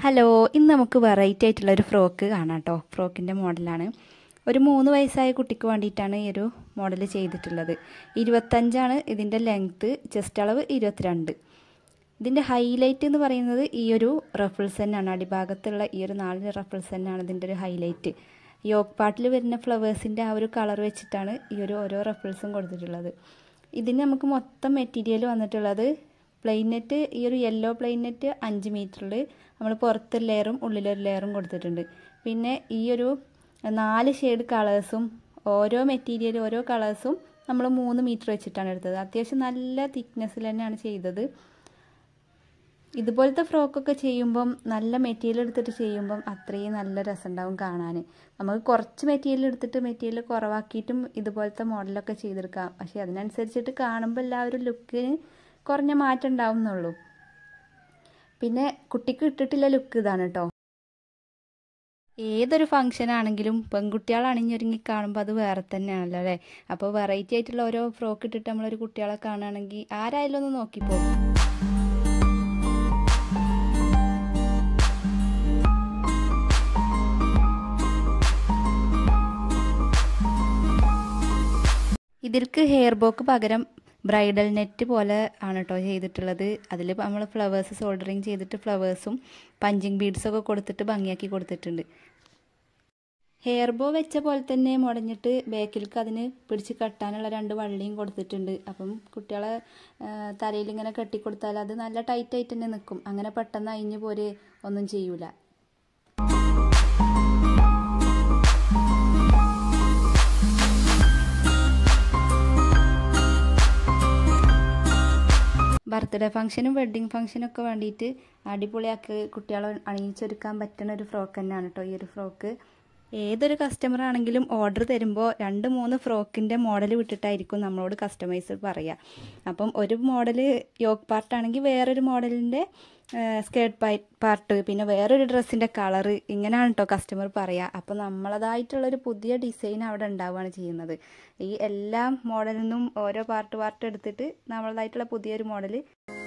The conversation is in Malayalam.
ഹലോ ഇന്ന് നമുക്ക് വെറൈറ്റി ആയിട്ടുള്ള ഒരു ഫ്രോക്ക് കാണാം കേട്ടോ ഫ്രോക്കിൻ്റെ മോഡലാണ് ഒരു മൂന്ന് വയസ്സായ കുട്ടിക്ക് വേണ്ടിയിട്ടാണ് ഈ ഒരു മോഡൽ ചെയ്തിട്ടുള്ളത് ഇരുപത്തഞ്ചാണ് ഇതിൻ്റെ ലെങ്ത്ത് ചെസ്റ്റ് അളവ് ഇരുപത്തിരണ്ട് ഇതിൻ്റെ ഹൈലൈറ്റ് എന്ന് പറയുന്നത് ഈ ഒരു റഫിൾസ് തന്നെയാണ് അടിഭാഗത്തുള്ള ഈ ഒരു നാല് റഫിൾസ് തന്നെയാണ് ഇതിൻ്റെ ഒരു ഹൈലൈറ്റ് യോക്ക് പാട്ടിൽ വരുന്ന ഫ്ലവേഴ്സിൻ്റെ ആ ഒരു കളർ വെച്ചിട്ടാണ് ഈ ഒരു ഓരോ റഫിൾസും കൊടുത്തിട്ടുള്ളത് ഇതിന് നമുക്ക് മൊത്തം മെറ്റീരിയൽ വന്നിട്ടുള്ളത് പ്ലെയിൻ നെറ്റ് ഈ ഒരു യെല്ലോ പ്ലെയിൻ നെറ്റ് അഞ്ച് മീറ്ററിൽ നമ്മൾ പുറത്തൊരു ലെയറും ഉള്ളിലൊരു ലെയറും കൊടുത്തിട്ടുണ്ട് പിന്നെ ഈ ഒരു നാല് ഷെയ്ഡ് കളേഴ്സും ഓരോ മെറ്റീരിയൽ ഓരോ കളേഴ്സും നമ്മൾ മൂന്ന് മീറ്റർ വെച്ചിട്ടാണ് എടുത്തത് അത്യാവശ്യം നല്ല തിക്നെസ്സിൽ തന്നെയാണ് ചെയ്തത് ഇതുപോലത്തെ ഫ്രോക്കൊക്കെ ചെയ്യുമ്പം നല്ല മെറ്റീരിയൽ എടുത്തിട്ട് ചെയ്യുമ്പം അത്രയും നല്ല രസമുണ്ടാവും കാണാൻ നമുക്ക് കുറച്ച് മെറ്റീരിയൽ എടുത്തിട്ട് മെറ്റീരിയൽ കുറവാക്കിയിട്ടും ഇതുപോലത്തെ മോഡലൊക്കെ ചെയ്തെടുക്കാം പക്ഷേ അതിനനുസരിച്ചിട്ട് കാണുമ്പോൾ എല്ലാവരും ലുക്കിന് കുറഞ്ഞ മാറ്റം ഉണ്ടാവും എന്നുള്ളൂ പിന്നെ കുട്ടിക്ക് ഇട്ടിട്ടുള്ള ലുക്ക് ഇതാണ് കേട്ടോ ഏതൊരു ഫംഗ്ഷൻ ആണെങ്കിലും പെൺകുട്ടികൾ അണിഞ്ഞൊരുങ്ങി കാണുമ്പോൾ അത് വേറെ തന്നെയാണല്ലോ അല്ലേ അപ്പോൾ വെറൈറ്റി ആയിട്ടുള്ള ഓരോ ഫ്രോക്ക് ഇട്ടിട്ട് നമ്മളൊരു കുട്ടികളെ കാണുകയാണെങ്കിൽ ആരായാലും ഒന്ന് നോക്കിപ്പോകും ഇതിൽക്ക് ഹെയർ ബോക്ക് പകരം ബ്രൈഡൽ നെറ്റ് പോലെ ആണ് കേട്ടോ ചെയ്തിട്ടുള്ളത് അതിൽ നമ്മൾ ഫ്ലവേഴ്സ് സോൾഡറിങ് ചെയ്തിട്ട് ഫ്ലവേഴ്സും പഞ്ചിങ് ബീഡ്സൊക്കെ കൊടുത്തിട്ട് ഭംഗിയാക്കി കൊടുത്തിട്ടുണ്ട് ഹെയർ ബോ വെച്ച പോലെ തന്നെ മുടഞ്ഞിട്ട് ബാക്കിലേക്ക് അതിന് പിടിച്ച് കെട്ടാനുള്ള രണ്ട് വള്ളിയും കൊടുത്തിട്ടുണ്ട് അപ്പം കുട്ടികളെ തലയിൽ ഇങ്ങനെ കെട്ടിക്കൊടുത്താൽ അത് നല്ല ടൈറ്റ് ആയിട്ട് തന്നെ നിൽക്കും അങ്ങനെ പെട്ടെന്ന് അയിഞ്ഞു പോരെ ഒന്നും ചെയ്യൂല ബർത്ത്ഡേ ഫംഗ്ഷനും വെഡ്ഡിങ് ഫംഗ്ഷനും ഒക്കെ വേണ്ടിയിട്ട് അടിപൊളിയാക്കി കുട്ടികളെ അണിയിച്ചൊരുക്കാൻ പറ്റുന്ന ഒരു ഫ്രോക്ക് തന്നെയാണ് കേട്ടോ ഈ ഒരു ഫ്രോക്ക് ഏതൊരു കസ്റ്റമർ ആണെങ്കിലും ഓർഡർ തരുമ്പോൾ രണ്ട് മൂന്ന് ഫ്രോക്കിൻ്റെ മോഡൽ വിട്ടിട്ടായിരിക്കും നമ്മളോട് കസ്റ്റമൈസ് പറയുക അപ്പം ഒരു മോഡൽ യോക്ക് പാർട്ടാണെങ്കിൽ വേറൊരു മോഡലിൻ്റെ സ്കേർട്ട് പൈ പാർട്ട് പിന്നെ വേറൊരു ഡ്രസ്സിൻ്റെ കളറ് ഇങ്ങനെയാണ് കേട്ടോ കസ്റ്റമർ പറയുക അപ്പോൾ നമ്മളതായിട്ടുള്ളൊരു പുതിയ ഡിസൈൻ അവിടെ ഉണ്ടാവുകയാണ് ചെയ്യുന്നത് ഈ എല്ലാ മോഡലിൽ നിന്നും ഓരോ പാർട്ട് പാർട്ട് എടുത്തിട്ട് നമ്മളതായിട്ടുള്ള പുതിയൊരു മോഡൽ